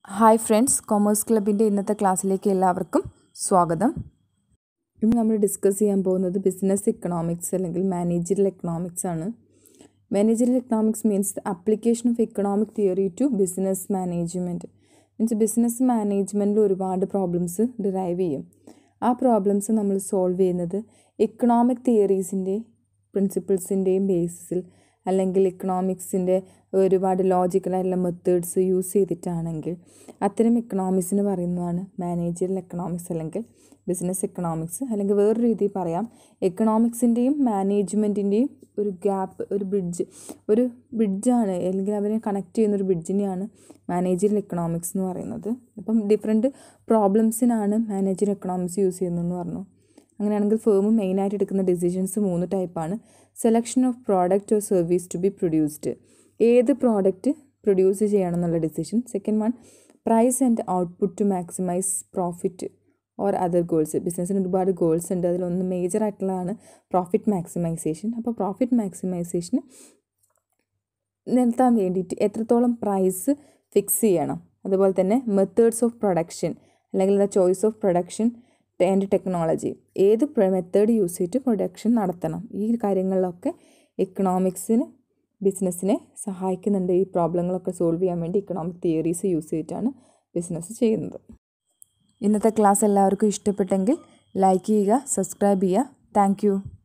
hi friends commerce ക്ലബിൻ്റെ ഇന്നത്തെ ക്ലാസ്സിലേക്ക് എല്ലാവർക്കും സ്വാഗതം ഇന്ന് നമ്മൾ ഡിസ്കസ് ചെയ്യാൻ പോകുന്നത് ബിസിനസ് എക്കണോമിക്സ് അല്ലെങ്കിൽ മാനേജറൽ എക്കണോമിക്സ് ആണ് managerial economics means the application of economic theory to business management means business മാനേജ്മെൻറ്റിൽ ഒരുപാട് പ്രോബ്ലംസ് ഡിറൈവ് ചെയ്യും ആ പ്രോബ്ലംസ് നമ്മൾ സോൾവ് ചെയ്യുന്നത് എക്കണോമിക് തിയറീസിൻ്റെ പ്രിൻസിപ്പിൾസിൻ്റെയും ബേസിസിൽ അല്ലെങ്കിൽ ഇക്കണോമിക്സിൻ്റെ ഒരുപാട് ലോജിക്കലായിട്ടുള്ള മെത്തേഡ്സ് യൂസ് ചെയ്തിട്ടാണെങ്കിൽ അത്തരം എക്കണോമിക്സിന് പറയുന്നതാണ് മാനേജറൽ എക്കണോമിക്സ് അല്ലെങ്കിൽ ബിസിനസ് എക്കണോമിക്സ് അല്ലെങ്കിൽ വേറൊരു രീതിയിൽ പറയാം എക്കണോമിക്സിൻ്റെയും മാനേജ്മെൻറ്റിൻ്റെയും ഒരു ഗ്യാപ്പ് ഒരു ബ്രിഡ്ജ് ഒരു ബ്രിഡ്ജാണ് അല്ലെങ്കിൽ അവരെ കണക്ട് ചെയ്യുന്ന ഒരു ബ്രിഡ്ജിനെയാണ് മാനേജറൽ എക്കണോമിക്സ് എന്ന് പറയുന്നത് അപ്പം ഡിഫറെൻറ്റ് പ്രോബ്ലംസിനാണ് മാനേജറൽ എക്കണോമിക്സ് യൂസ് ചെയ്യുന്നതെന്ന് പറഞ്ഞു അങ്ങനെയാണെങ്കിൽ ഫേം മെയിനായിട്ട് എടുക്കുന്ന ഡിസിഷൻസ് മൂന്ന് ടൈപ്പാണ് selection of product or service to be produced ഏത് പ്രോഡക്റ്റ് പ്രൊഡ്യൂസ് ചെയ്യണം എന്നുള്ള decision second one price and output to maximise profit or other goals ബിസിനസ്സിന് ഒരുപാട് ഗോൾസ് ഉണ്ട് അതിലൊന്ന് മേജർ ആയിട്ടുള്ളതാണ് പ്രോഫിറ്റ് മാക്സിമൈസേഷൻ അപ്പോൾ പ്രോഫിറ്റ് മാക്സിമൈസേഷന് നിർത്താൻ വേണ്ടിയിട്ട് എത്രത്തോളം പ്രൈസ് ഫിക്സ് ചെയ്യണം അതുപോലെ തന്നെ മെത്തേഡ്സ് ഓഫ് പ്രൊഡക്ഷൻ അല്ലെങ്കിൽ the choice of production and technology ഏത് മെത്തേഡ് യൂസ് ചെയ്തിട്ട് പ്രൊഡക്ഷൻ നടത്തണം ഈ കാര്യങ്ങളിലൊക്കെ എക്കണോമിക്സിന് ബിസിനസ്സിനെ സഹായിക്കുന്നുണ്ട് ഈ പ്രോബ്ലങ്ങളൊക്കെ സോൾവ് ചെയ്യാൻ വേണ്ടി ഇക്കണോമിക് തിയറീസ് യൂസ് ചെയ്തിട്ടാണ് ബിസിനസ് ചെയ്യുന്നത് ഇന്നത്തെ ക്ലാസ് എല്ലാവർക്കും ഇഷ്ടപ്പെട്ടെങ്കിൽ ലൈക്ക് ചെയ്യുക സബ്സ്ക്രൈബ് ചെയ്യുക താങ്ക്